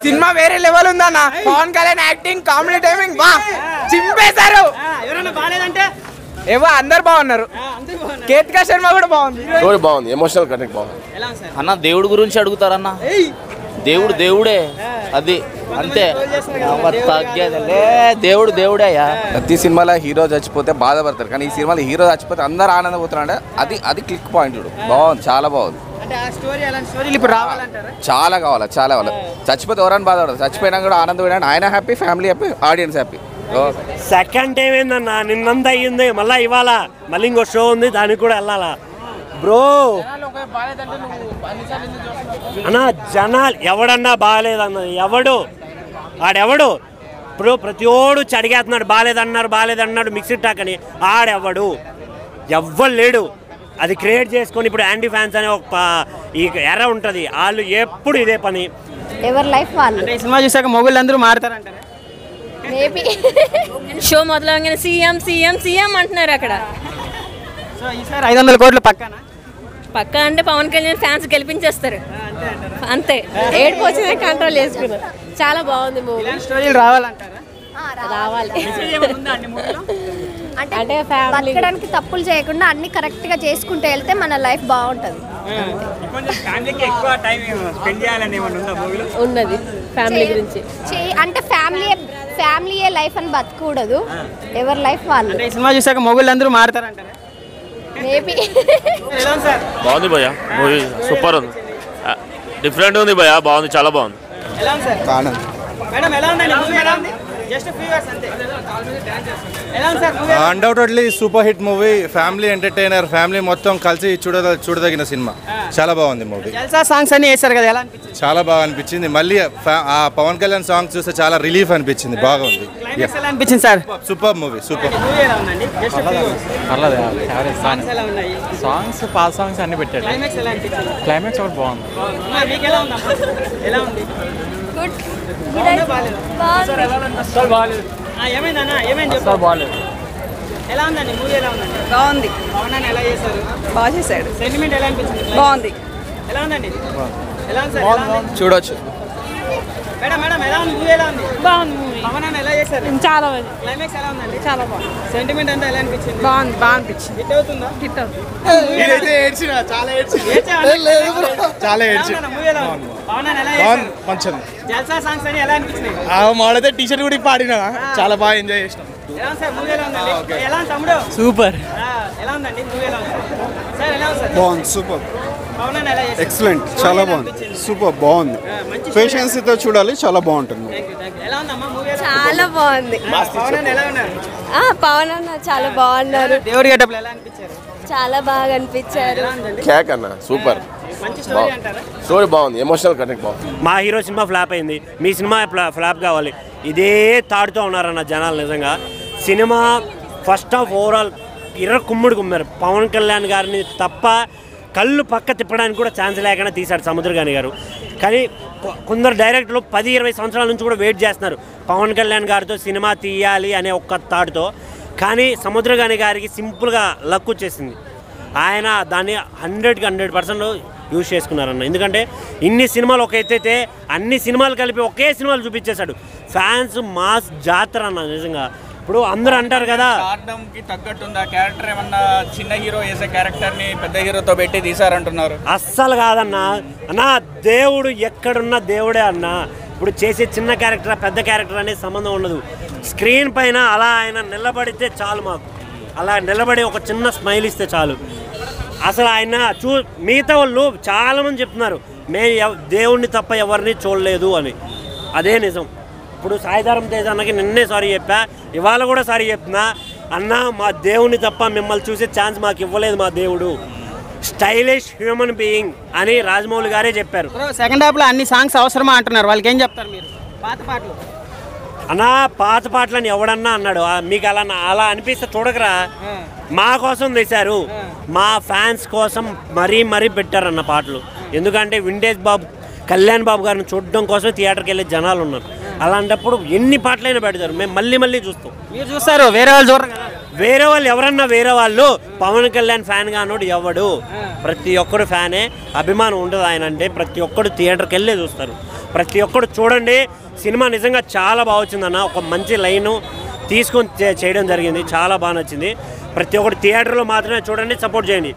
Cinema వేరే level ఉందన్న Pawan Kalyan acting comedy timing బా చింపేశారు ఎవరైనా బాగాలేదంటే ఏవో అందరు బాగున్నారు కేతికా శర్మ కూడా బాగుంది స్టోరీ బాగుంది ఎమోషనల్ కనెక్ట్ బాగుంది ఎలా ఉంది సార్ అన్న దేవుడి గురించి అడుగుతారన్న దేవుడు దేవుడే అది అంతే ఎవరు తగ్గేది లే, దేవుడు దేవుడే అయ్యా ప్రతి సినిమాలో హీరో చచ్చిపోతే బాధపడతారు కానీ ఈ సినిమాలో హీరో చచ్చిపోతే అందరు ఆనందపోతున్నాడు అది అది క్లిక్ పాయింట్ చూడు బాగుంది చాలా బాగుంది అంటే ఆ స్టోరీ అలాంటి స్టోరీలు ఇప్పుడు రావాలంటారా చాలా కావాలి చాలా కావాలి చచ్చిపోతే ఎవరైనా బాధపడదు చచ్చిపోయినా కూడా ఆనందపడినా ఆయన happy family happy audience happy second time ఏందన్న నిన్నంత అయ్యింది మళ్ళీ ఇవాళ మళ్ళీ ఇంకో షో ఉంది దానికి కూడా వెళ్ళాలా బ్రో అన్నా జనాలు ఎవడన్నా బాగాలేదన్న ఎవడు ఆడెవడు ఇప్పుడు ప్రతి ఓడు చడిగేస్తున్నాడు బాగాలేదన్నారు బాగాలేదన్నాడు మిక్సీ టాక్ అని ఆడెవడు ఎవ్వడు లేడు అది క్రియేట్ చేసుకొని ఇప్పుడు యాంటీ ఫ్యాన్స్ అనే ఒక ప- ఈ ఎర్ర ఉంటుంది వాళ్ళు ఎప్పుడు ఇదే పని ఎవరి లైఫ్ వాళ్ళు అంటే ఈ సినిమా చూసాక మొగుళ్ళు అందరూ మారుతారంటారా మేబీ షో మొదలవగానే సీఎం సీఎం సీఎం అంటున్నారు అక్కడ సో ఈసారి ఐదు వందల కోట్లు పక్కన పక్క అంటే పవన్ కళ్యాణ్ ఫ్యాన్స్ గెలిపించేస్తారు అంతే ఏడుపు వచ్చినా కంట్రోల్ చేసుకున్నారు చాలా బాగుంది మూవీ ఇలాంటి స్టోరీలు రావాలంటారా రావాలి అంటే అంటే ఫ్యామిలీ బతకడానికి తప్పులు చేయకుండా అన్ని కరెక్ట్ గా చేసుకుంటూ వెళ్తే మన లైఫ్ బాగుంటది ఫ్యామిలీకి ఎక్కువ టైం స్పెండ్ చేయాలని ఏమన్నా ఉందా మూవీలో ఉన్నది ఫ్యామిలీ గురించి చే- అంటే ఫ్యామిలీ ఫ్యామిలీయే లైఫ్ అని బతకూడదు ఎవరి లైఫ్ వాళ్ళు అంటే ఈ సినిమా చూసాక మొగుళ్ళు అందరూ మారుతారంటారా మేబీ ఎలా ఉంది సార్ బాగుంది భయ్య మూవీ సూపర్ ఉంది డిఫరెంట్ ఉంది భయ్య బాగుంది చాలా బాగుంది ఎలా ఉంది సార్ మేడం ఎలా ఉందండి మూవీ ఎలా ఉంది జస్ట్ ఫ్యూ ఇయర్స్ అంతే ఎలా ఉంది sir movie undoubtedly super hit movie family entertainer family మొత్తం కలిసి చూడ చూడదగిన సినిమా చాలా బాగుంది మూవీ జల్సా సాంగ్స్ అన్ని వేశారు కదా ఎలా అనిపించింది చాలా బాగా అనిపించింది మళ్ళీ ఫ్యా- ఆ పవన్ కళ్యాణ్ సాంగ్ చూస్తే చాలా రిలీఫ్ అనిపించింది బాగుంది క్లైమాక్స్ ఎలా అనిపించింది sir super movie super movie ఎలా ఉందండి జస్ట్ సాంగ్స్ ఎలా ఉన్నాయి సాంగ్స్ పాత సాంగ్స్ అన్ని పెట్టాడు క్లైమాక్స్ ఎలా అనిపించింది క్లైమాక్స్ ఒకటి బాగుంది అమ్మా, మీకు ఎలా ఉందమ్మా ఎలా ఉంది గుడ్ బాగుందా, బాగాలేదా? ఆ, ఏమైంది అన్న ఏమైంది చెప్పు బాగాలేదు ఎలా ఉందండి మూవీ ఎలా ఉందండి బాగుంది పవన్ అన్న ఎలా చేశారు బాగా చేశాడు సెంటిమెంట్ ఎలా అనిపించింది బాగుంది ఎలా ఉందండి ఎలా ఉంది సార్ ఎలా ఉంది? చూడొచ్చు మేడం మేడం ఎలా ఉంది మూవీ ఎలా ఉంది బాగుంది మూవీ పవన్ అన్న ఎలా చేశారు చాలా బాగుంది క్లైమాక్స్ ఎలా ఉందండి చాలా బాగుంది సెంటిమెంట్ అంతా ఎలా అనిపించింది బాగుంది బాగా అనిపించింది హిట్ అవుతుందా హిట్ అవుతుంది చాలా మూవీ ఎలా ఉంది పవన్ అన్న ఎలా చేశారు మంచిది జల్సా సాంగ్స్ అని ఎలా అనిపించినాయి మాడైతే టీ షర్ట్ కూడా పాడినా చాలా బాగా ఎంజాయ్ చేసినాం ఎలా ఉంది సార్ మూవీ ఎలా ఉందండి ఎలా ఉంది తమ్ముడు సూపర్ ఆ, ఎలా ఉందండి మూవీ ఎలా ఉంది సార్ ఎలా ఉంది సార్ బాగుంది సూపర్ పవన్ అన్న ఎలా చేశారు ఎక్సలెంట్ చాలా బాగుంది. సూపర్ బాగుంది ఆ, మంచి పేషెన్సీతో చూడాలి చాలా బాగుంటుంది థ్యాంక్ యూ థ్యాంక్ యూ ఎలా ఉందమ్మా మూవీ చాలా బాగుంది పవన్ అన్న ఎలా ఉన్నారు ఆ, పవన్ అన్న చాలా బాగున్నారు దేవుడి గెటప్లు ఎలా అనిపించారు చాలా బాగా అనిపించారు ఎలా ఉందండి క్యాక్ అన్న సూపర్ మంచి స్టోరీ అంటారా స్టోరీ బాగుంది ఎమోషనల్ కనెక్ట్ బాగుంది మా హీరో సినిమా ఫ్లాప్ అయింది మీ సినిమా ఫ్లా- ఫ్లాప్ కావాలి ఇదే తాడుతూ ఉన్నారన్న జనాలు నిజంగా సినిమా ఫస్ట్ ఆఫ్ ఓవరాల్ ఇర్ర కుమ్ముడు కుమ్మారు పవన్ కళ్యాణ్ గారిని తప్ప కళ్ళు పక్క తిప్పడానికి కూడా ఛాన్స్ లేకుండా తీశాడు సముద్రగాని గారు కానీ కొ- కొందరు డైరెక్టర్లు పది ఇరవై సంవత్సరాల నుంచి కూడా వెయిట్ చేస్తున్నారు పవన్ కళ్యాణ్ గారితో సినిమా తీయాలి అనే ఒక్క థాట్తో కానీ సముద్రగాని గారికి సింపుల్గా లక్ వచ్చేసింది ఆయన దాన్ని హండ్రెడ్కి హండ్రెడ్ పర్సెంట్ యూజ్ చేసుకున్నారన్న ఎందుకంటే ఇన్ని సినిమాలు ఒక ఎత్తైతే అన్ని సినిమాలు కలిపి ఒకే సినిమాలు చూపించేశాడు ఫ్యాన్స్ మాస్ జాతర అన్న నిజంగా ఇప్పుడు అందరూ అంటారు కదా కి తగ్గట్టుందా క్యారెక్టర్ ఏమన్నా చిన్న హీరో వేసే క్యారెక్టర్ ని పెద్ద హీరోతో పెట్టి తీసారంటున్నారు అస్సలు కాదన్నా అన్నా దేవుడు ఎక్కడున్నా దేవుడే అన్నా ఇప్పుడు చేసే చిన్న క్యారెక్టర్ పెద్ద క్యారెక్టర్ అనే సంబంధం ఉండదు స్క్రీన్ పైన అలా ఆయన నిలబడితే చాలు మాకు అలా నిలబడి ఒక చిన్న స్మైల్ ఇస్తే చాలు అసలు ఆయన చూ మిగతా వాళ్ళు చాలామంది చెప్తున్నారు మేము ఎవ- దేవుణ్ణి తప్ప ఎవరిని చూడలేదు అని అదే నిజం ఇప్పుడు సాయిధరం తేజ్ అన్నకి నిన్నే సారీ చెప్పా ఇవాళ కూడా సారీ చెప్తున్నా అన్న మా దేవుణ్ణి తప్ప మిమ్మల్ని చూసే ఛాన్స్ మాకు ఇవ్వలేదు మా దేవుడు స్టైలిష్ హ్యూమన్ బీయింగ్ అని రాజమౌళి గారే చెప్పారు బ్రో సెకండ్ హాఫ్ లో అన్ని సాంగ్స్ అవసరమా అంటున్నారు వాళ్ళకి ఏం చెప్తారు మీరు పాత పాటలు అన్నా పాత పాటలని ఎవడన్నా అన్నాడు ఆ, మీకు అలా అలా అనిపిస్తే చూడకరా మా కోసం తీశారు మా ఫ్యాన్స్ కోసం మరీ మరీ పెట్టారన్న పాటలు ఎందుకంటే వింటేజ్ బాబు కళ్యాణ్ బాబు గారిని చూడడం కోసం థియేటర్కి వెళ్ళే జనాలు ఉన్నారు అలాంటప్పుడు ఎన్ని పాటలైనా పెడతారు మేము మళ్ళీ మళ్ళీ చూస్తాం మీరు చూస్తారు వేరే వాళ్ళు చూడరు కదా వేరే వాళ్ళు ఎవరన్నా వేరే వాళ్ళు పవన్ కళ్యాణ్ ఫ్యాన్ గానోడు ఎవడు ప్రతి ఒక్కడు ఫ్యానే అభిమానం ఉండదు ఆయన అంటే ప్రతి ఒక్కడు థియేటర్కి వెళ్ళే చూస్తారు ప్రతి ఒక్కడు చూడండి సినిమా నిజంగా చాలా బాగా వచ్చిందన్న ఒక మంచి లైను తీసుకొని చే- చేయడం జరిగింది చాలా బాగా నచ్చింది ప్రతి ఒక్కటి థియేటర్లో మాత్రమే చూడండి సపోర్ట్ చేయండి